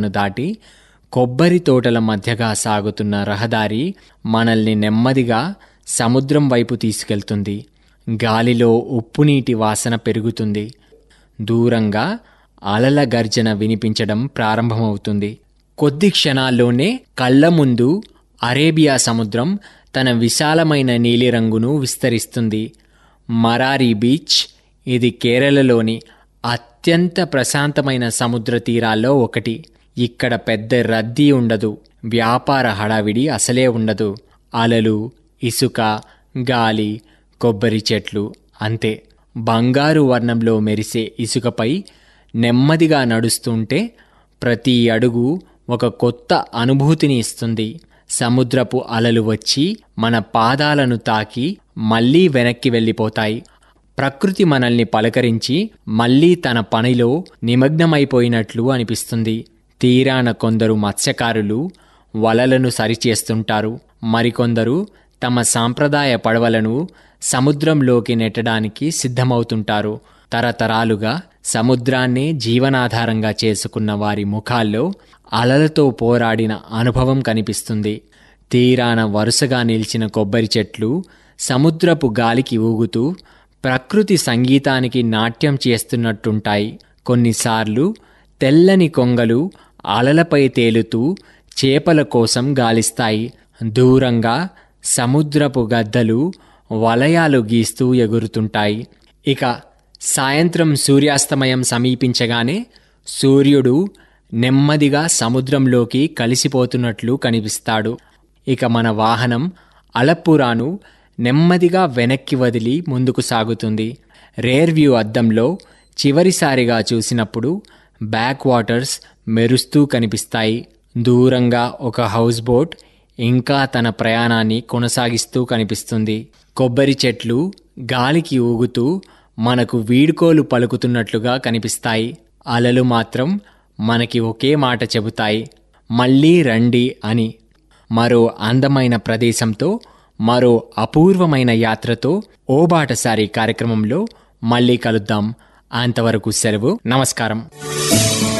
ను దాటి కొబ్బరి తోటల మధ్యగా సాగుతున్న రహదారి మనల్ని నెమ్మదిగా సముద్రం వైపు తీసుకెళ్తుంది గాలిలో ఉప్పునీటి వాసన పెరుగుతుంది దూరంగా అలల గర్జన వినిపించడం ప్రారంభమవుతుంది కొద్ది క్షణాల్లోనే కళ్ళ ముందు అరేబియా సముద్రం తన విశాలమైన నీలిరంగును విస్తరిస్తుంది మరారి బీచ్ ఇది కేరళలోని అత్యంత ప్రశాంతమైన సముద్ర తీరాల్లో ఒకటి ఇక్కడ పెద్ద రద్దీ ఉండదు వ్యాపార హడావిడి అసలే ఉండదు అలలు ఇసుక గాలి కొబ్బరి చెట్లు అంతే బంగారు వర్ణంలో మెరిసే ఇసుకపై నెమ్మదిగా నడుస్తుంటే ప్రతి అడుగు ఒక కొత్త అనుభూతిని ఇస్తుంది సముద్రపు అలలు వచ్చి మన పాదాలను తాకి మళ్ళీ వెనక్కి వెళ్ళిపోతాయి ప్రకృతి మనల్ని పలకరించి మళ్ళీ తన పనిలో నిమగ్నమైపోయినట్లు అనిపిస్తుంది తీరాన కొందరు మత్స్యకారులు వలలను సరిచేస్తుంటారు మరికొందరు తమ సాంప్రదాయ పడవలను సముద్రంలోకి నెట్టడానికి సిద్ధమవుతుంటారు తరతరాలుగా సముద్రాన్నే జీవనాధారంగా చేసుకున్న వారి ముఖాల్లో అలలతో పోరాడిన అనుభవం కనిపిస్తుంది తీరాన వరుసగా నిలిచిన కొబ్బరి చెట్లు సముద్రపు గాలికి ఊగుతూ ప్రకృతి సంగీతానికి నాట్యం చేస్తున్నట్టుంటాయి కొన్నిసార్లు తెల్లని కొంగలు అలలపై తేలుతూ చేపల కోసం గాలిస్తాయి దూరంగా సముద్రపు గద్దలు వలయాలు గీస్తూ ఎగురుతుంటాయి ఇక సాయంత్రం సూర్యాస్తమయం సమీపించగానే సూర్యుడు నెమ్మదిగా సముద్రంలోకి కలిసిపోతున్నట్లు కనిపిస్తాడు ఇక మన వాహనం అలప్పురాను నెమ్మదిగా వెనక్కి వదిలి ముందుకు సాగుతుంది రేర్ వ్యూ అద్దంలో చివరిసారిగా చూసినప్పుడు బ్యాక్ వాటర్స్ మెరుస్తూ కనిపిస్తాయి దూరంగా ఒక హౌస్ బోట్ ఇంకా తన ప్రయాణాన్ని కొనసాగిస్తూ కనిపిస్తుంది కొబ్బరి చెట్లు గాలికి ఊగుతూ మనకు వీడ్కోలు పలుకుతున్నట్లుగా కనిపిస్తాయి అలలు మాత్రం మనకి ఒకే మాట చెబుతాయి మళ్ళీ రండి అని మరో అందమైన ప్రదేశంతో మరో అపూర్వమైన యాత్రతో ఓ బాటసారి కార్యక్రమంలో మళ్ళీ కలుద్దాం అంతవరకు సెలవు నమస్కారం